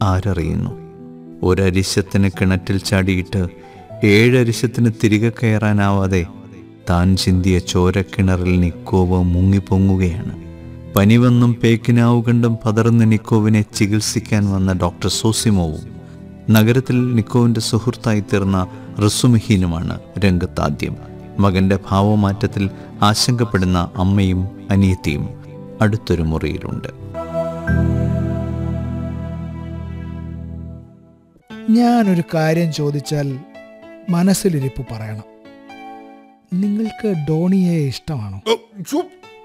ആരറിയുന്നു ഒരരിശത്തിന് കിണറ്റിൽ ചാടിയിട്ട് ഏഴരിശത്തിന് തിരികെ കയറാനാവാതെ താൻ ചിന്തിയ ചോരക്കിണറിൽ നിക്കോവ് മുങ്ങിപ്പൊങ്ങുകയാണ് പനിവന്നും പേക്കിനാവ് കണ്ടും പതറുന്ന നിക്കോവിനെ ചികിത്സിക്കാൻ വന്ന ഡോക്ടർ സോസിമോവും നഗരത്തിൽ നിക്കോവിൻ്റെ സുഹൃത്തായി തീർന്ന റസുമിഹീനുമാണ് രംഗത്താദ്യം മകന്റെ ഭാവമാറ്റത്തിൽ ആശങ്കപ്പെടുന്ന അമ്മയും അനിയത്തിയും അടുത്തൊരു മുറിയിലുണ്ട് ഞാനൊരു കാര്യം ചോദിച്ചാൽ മനസ്സിലിരിപ്പ് പറയണം നിങ്ങൾക്ക് ഡോണിയെ ഇഷ്ടമാണോ ഓ, ഛു.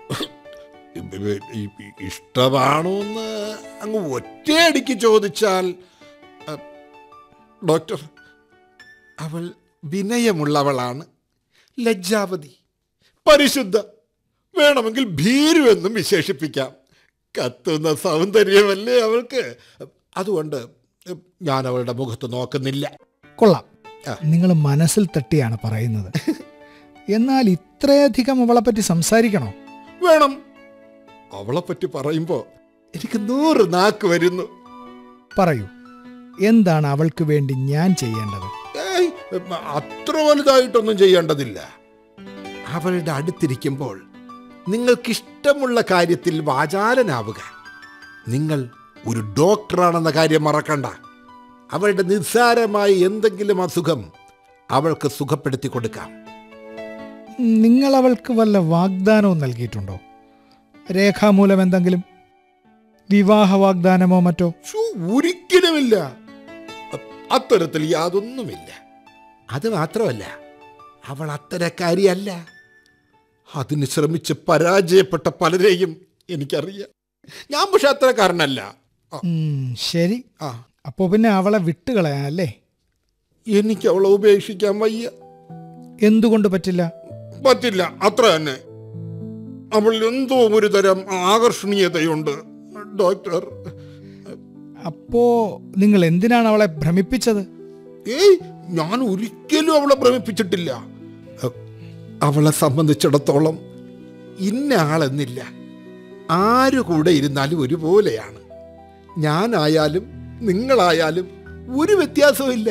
ഈ ഇഷ്ടമാണോ എന്ന് അങ്ങ് ഒറ്റയടിക്ക് ചോദിച്ചാൽ അ, ഡോക്ടർ അവൾ വിനയമുള്ളവളാണ് ലജ്ജാവതി പരിശുദ്ധ വേണമെങ്കിൽ ഭീരു എന്നും വിശേഷിപ്പിക്കാം കത്തുന്ന സൗന്ദര്യമല്ലേ അവൾക്ക് അതുകൊണ്ട് ഞാൻ അവളുടെ മുഖത്ത് നോക്കുന്നില്ല കൊള്ളാം ആ. നിങ്ങൾ മനസ്സിൽ തട്ടിയാണ് പറയുന്നത് എന്നാൽ ഇത്രയധികം അവളെപ്പറ്റി സംസാരിക്കണോ വേണം അവളെപ്പറ്റി പറയുമ്പോൾ എനിക്ക് നൂറ് നാക്ക് വരുന്നു പറയൂ എന്താണ് അവൾക്ക് വേണ്ടി ഞാൻ ചെയ്യേണ്ടത് ഏയ്, അത്ര വലുതായിട്ടൊന്നും ചെയ്യേണ്ടതില്ല അവളുടെ അടുത്തിരിക്കുമ്പോൾ നിങ്ങൾക്കിഷ്ടമുള്ള കാര്യത്തിൽ വാചാലനാവുക നിങ്ങൾ ഒരു ഡോക്ടറാണെന്ന കാര്യം മറക്കണ്ട അവളുടെ നിസ്സാരമായ എന്തെങ്കിലും അസുഖം അവൾക്ക് സുഖപ്പെടുത്തി കൊടുക്കാം നിങ്ങൾ അവൾക്ക് വല്ല വാഗ്ദാനവും നൽകിയിട്ടുണ്ടോ രേഖാമൂലം എന്തെങ്കിലും വിവാഹ വാഗ്ദാനമോ മറ്റോ ശ്ശോ, ഒരിക്കലുമില്ല അ- അത്തരത്തിൽ യാതൊന്നുമില്ല അത് മാത്രമല്ല അവൾ അത്തരക്കാരിയല്ല അതിന് ശ്രമിച്ച് പരാജയപ്പെട്ട പലരെയും എനിക്കറിയാം ഞാൻ പക്ഷെ അത്തരക്കാരനല്ല ആ, ഉം, ശരി ആ അപ്പോ പിന്നെ അവളെ വിട്ടുകളയാൻ അല്ലേ എനിക്ക് അവളെ ഉപേക്ഷിക്കാൻ വയ്യ എന്തുകൊണ്ട് പറ്റില്ല പറ്റില്ല അത്ര തന്നെ അവളിൽ എന്തോ ഒരു തരം ആകർഷണീയതയുണ്ട് ഡോക്ടർ അപ്പോ നിങ്ങൾ എന്തിനാണ് അവളെ ഭ്രമിപ്പിച്ചത് ഏയ് ഞാൻ ഒരിക്കലും അവളെ ഭ്രമിപ്പിച്ചിട്ടില്ല അ- അവളെ സംബന്ധിച്ചിടത്തോളം ഇന്ന ആളെന്നില്ല ആരു കൂടെ ഇരുന്നാലും ഒരുപോലെയാണ് ഞാനായാലും നിങ്ങളായാലും ഒരു വ്യത്യാസവും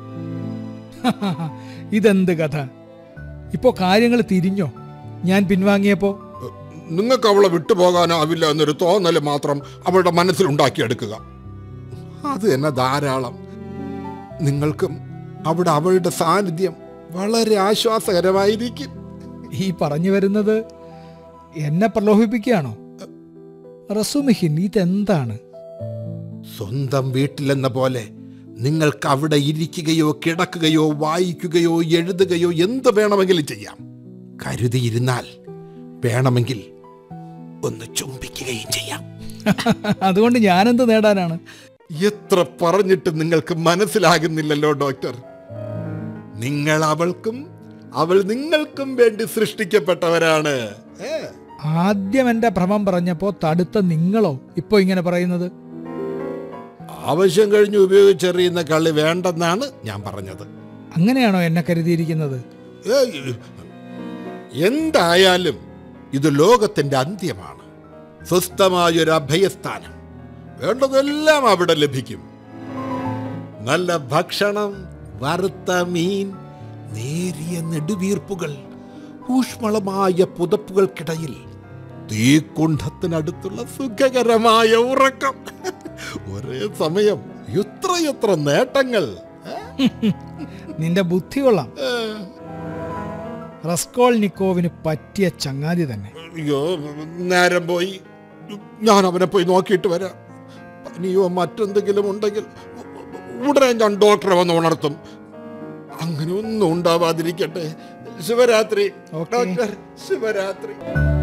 ഇതെന്ത് കഥ ഇപ്പോ കാര്യങ്ങൾ തിരിഞ്ഞോ ഞാൻ പിൻവാങ്ങിയപ്പോ നിങ്ങൾക്ക് അവളെ വിട്ടുപോകാനാവില്ല എന്നൊരു തോന്നൽ മാത്രം അവളുടെ മനസ്സിലുണ്ടാക്കിയെടുക്കുക അത് തന്നെ ധാരാളം നിങ്ങൾക്കും അവിടെ അവളുടെ സാന്നിധ്യം വളരെ ആശ്വാസകരമായിരിക്കും ഈ പറഞ്ഞു വരുന്നത് എന്നെ പ്രലോഭിപ്പിക്കുകയാണോ റസുമിഹിൻ ഇതെന്താണ് സ്വന്തം വീട്ടിലെന്ന പോലെ നിങ്ങൾക്ക് അവിടെ ഇരിക്കുകയോ കിടക്കുകയോ വായിക്കുകയോ എഴുതുകയോ എന്ത് വേണമെങ്കിലും ചെയ്യാം കരുതിയിരുന്നാൽ വേണമെങ്കിൽ ഒന്ന് ചുംബിക്കുകയും ചെയ്യാം അതുകൊണ്ട് ഞാനെന്ത് നേടാനാണ് എത്ര പറഞ്ഞിട്ട് നിങ്ങൾക്ക് മനസ്സിലാകുന്നില്ലല്ലോ ഡോക്ടർ നിങ്ങൾ അവൾക്കും അവൾ നിങ്ങൾക്കും വേണ്ടി സൃഷ്ടിക്കപ്പെട്ടവരാണ് ഏ, ആദ്യം എന്റെ ഭ്രമം പറഞ്ഞപ്പോ തടുത്ത നിങ്ങളോ ഇപ്പോ ഇങ്ങനെ പറയുന്നത് ആവശ്യം കഴിഞ്ഞ് ഉപയോഗിച്ചെറിയുന്ന കളി വേണ്ടെന്നാണ് ഞാൻ പറഞ്ഞത് അങ്ങനെയാണോ എന്നെ കരുതിയിരിക്കുന്നത് ഏയ്, എന്തായാലും ഇത് ലോകത്തിന്റെ അന്ത്യമാണ് സ്വസ്ഥമായൊരു അഭയസ്ഥാനം വേണ്ടതെല്ലാം അവിടെ ലഭിക്കും നല്ല ഭക്ഷണം വറുത്ത മീൻ നേരിയ നെടുവീർപ്പുകൾ ഊഷ്മളമായ പുതപ്പുകൾക്കിടയിൽ തീക്കുണ്ഠത്തിനടുത്തുള്ള സുഖകരമായ ഉറക്കം ഒരേ സമയം എത്രയെത്ര നേട്ടങ്ങൾ ഏ? നിന്റെ ബുദ്ധി കൊള്ളാം ഏ. റസ്കോൾ നിക്കോവിന് പറ്റിയ ചങ്ങാതി തന്നെ അയ്യോ നേരം പോയി ഞാൻ അവനെ പോയി നോക്കിയിട്ട് വരാം പനിയോ മറ്റെന്തെങ്കിലും ഉണ്ടെങ്കിൽ ഉടനെ ഞാൻ ഡോക്ടറെ വന്ന് ഉണർത്തും അങ്ങനെ ഒന്നും ഉണ്ടാവാതിരിക്കട്ടെ ശിവരാത്രി ഓക്കേ. ഡോക്ടർ ശിവരാത്രി